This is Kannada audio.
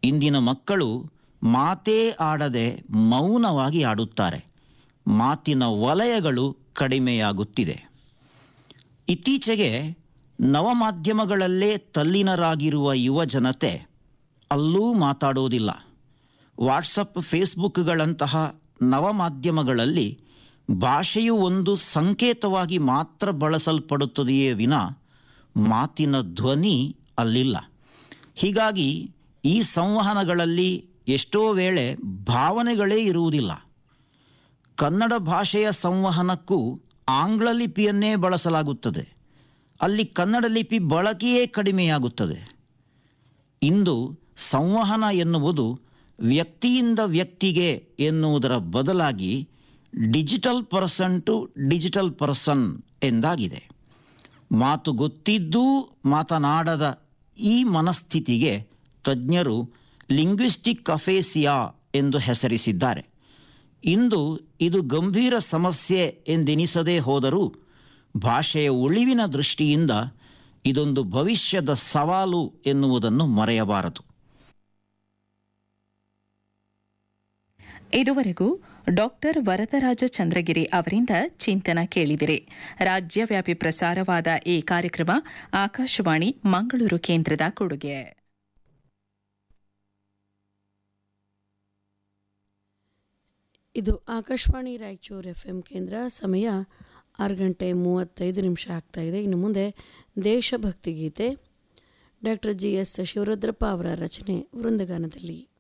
ಇಂದಿನ ಮಕ್ಕಳು ಮಾತೇ ಆಡದೆ ಮೌನವಾಗಿ ಆಡುತ್ತಾರೆ ಮಾತಿನ ವಲಯಗಳು ಕಡಿಮೆಯಾಗುತ್ತಿದೆ ಇತ್ತೀಚೆಗೆ ನವಮಾಧ್ಯಮಗಳಲ್ಲೇ ತಲ್ಲೀನರಾಗಿರುವ ಯುವ ಜನತೆ ಅಲ್ಲೂ ಮಾತಾಡೋದಿಲ್ಲ ವಾಟ್ಸಪ್ ಫೇಸ್ಬುಕ್ಗಳಂತಹ ನವಮಾಧ್ಯಮಗಳಲ್ಲಿ ಭಾಷೆಯು ಒಂದು ಸಂಕೇತವಾಗಿ ಮಾತ್ರ ಬಳಸಲ್ಪಡುತ್ತದೆಯೇ ವಿನ ಮಾತಿನ ಧ್ವನಿ ಅಲ್ಲಿಲ್ಲ ಹೀಗಾಗಿ ಈ ಸಂವಹನಗಳಲ್ಲಿ ಎಷ್ಟೋ ವೇಳೆ ಭಾವನೆಗಳೇ ಇರುವುದಿಲ್ಲ ಕನ್ನಡ ಭಾಷೆಯ ಸಂವಹನಕ್ಕೂ ಆಂಗ್ಲ ಲಿಪಿಯನ್ನೇ ಬಳಸಲಾಗುತ್ತದೆ ಅಲ್ಲಿ ಕನ್ನಡ ಲಿಪಿ ಬಳಕೆಯೇ ಕಡಿಮೆಯಾಗುತ್ತದೆ ಇಂದು ಸಂವಹನ ಎನ್ನುವುದು ವ್ಯಕ್ತಿಯಿಂದ ವ್ಯಕ್ತಿಗೆ ಎನ್ನುವುದರ ಬದಲಾಗಿ digital person to digital person ಎಂದಾಗಿದೆ ಮಾತು ಗೊತ್ತಿದ್ದೂ ಮಾತನಾಡದ ಈ ಮನಸ್ಥಿತಿಗೆ ತಜ್ಞರು ಲಿಂಗ್ವಿಸ್ಟಿಕ್ ಅಫೇಸಿಯಾ ಎಂದು ಹೆಸರಿಸಿದ್ದಾರೆ ಇಂದು ಇದು ಗಂಭೀರ ಸಮಸ್ಯೆ ಎಂದೆನಿಸದೇ ಹೋದರೂ ಭಾಷೆಯ ಉಳಿವಿನ ದೃಷ್ಟಿಯಿಂದ ಇದೊಂದು ಭವಿಷ್ಯದ ಸವಾಲು ಎನ್ನುವುದನ್ನು ಮರೆಯಬಾರದು ಇದುವರೆಗೂ ಡಾಕ್ಟರ್ ವರದರಾಜ ಚಂದ್ರಗಿರಿ ಅವರಿಂದ ಚಿಂತನ ಕೇಳಿದಿರಿ ರಾಜ್ಯವ್ಯಾಪಿ ಪ್ರಸಾರವಾದ ಈ ಕಾರ್ಯಕ್ರಮ ಆಕಾಶವಾಣಿ ಮಂಗಳೂರು ಕೇಂದ್ರದ ಕೊಡುಗೆ ಇದು ಆಕಾಶವಾಣಿ ರಾಯಚೂರು ಎಫ್ ಎಂ ಕೇಂದ್ರ ಸಮಯ ಆರು ಗಂಟೆ ಮೂವತ್ತೈದು ನಿಮಿಷ ಆಗ್ತಾ ಇದೆ ಇನ್ನು ಮುಂದೆ ದೇಶಭಕ್ತಿ ಗೀತೆ ಡಾಕ್ಟರ್ ಜಿ ಎಸ್ ಶಿವರುದ್ರಪ್ಪ ಅವರ ರಚನೆ ವೃಂದಗಾನದಲ್ಲಿ